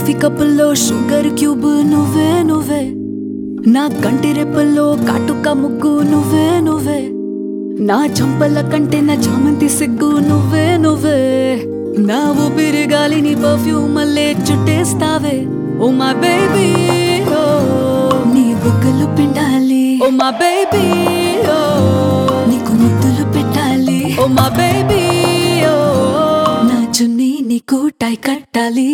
coffee కప్పుల్లో sugar cube నువ్వే నువ్వే నా కంటి రెప్పల్లో కాటుక ముగ్గు నువ్వే నువ్వే నా చంపల కంటే నా చామంతి సిగ్గు నువ్వే నువ్వే నా ఊపిరి గాలిని పర్ఫ్యూమ్ మల్లే చుట్టేస్తావే ఓ మా బేబీ ఓ నీ బుగ్గలు పిండాలి ఓ మా బేబీ ఓ నీకు ముద్దులు పెట్టాలి ఓ మా బేబీ ఓ నా చున్నీ నీకు టై కట్టాలి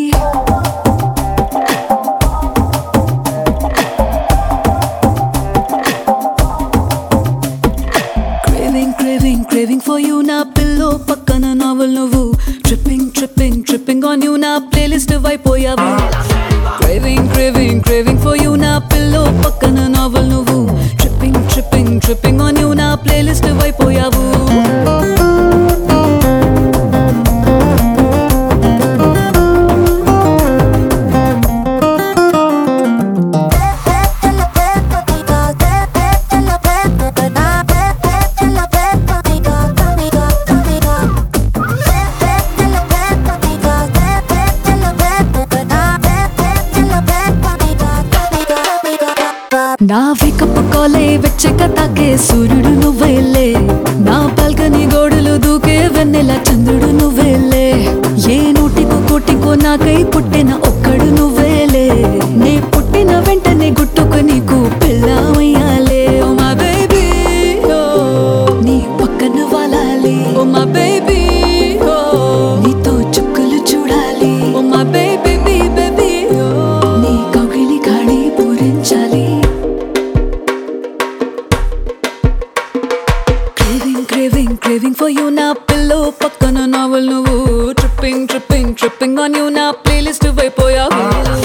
craving craving craving for you నా పిల్లో పక్కన నావల్ నువ్వు tripping tripping tripping on you నా ప్లేలిస్ట్ అయిపోయావు craving craving craving for you నా పిల్లో పక్కన నావల్ నువ్వు tripping tripping tripping on you నా ప్లేలిస్ట్ అయిపోయావు నా వేకప్ కాలే వెచ్చక తాకే సూర్యుడు నువ్వేలే నా బాల్కనీ గోడలు దూకే వెన్నెల చంద్రుడు నువ్వేలే ఏ నూటికో కోటికో నాకై పుట్టిన ఒక్కడు నువ్వేలే నే పుట్టిన వెంటనే గుట్టుకు నీకు పిల్లమయ్యాలే ఓ మా బేబీ ఓ నీ పక్కన వాలాలి ఓ మా బేబీ ఓ నీతో చుక్కలు చూడాలి ఓ మా బేబీ బేబీ ఓ నీ కౌగిలి గాడి పూరించాలి craving craving craving for you నా పిల్లో పక్కన నావల్ నువ్వు tripping tripping tripping on you నా ప్లేలిస్ట్ అయిపోయావు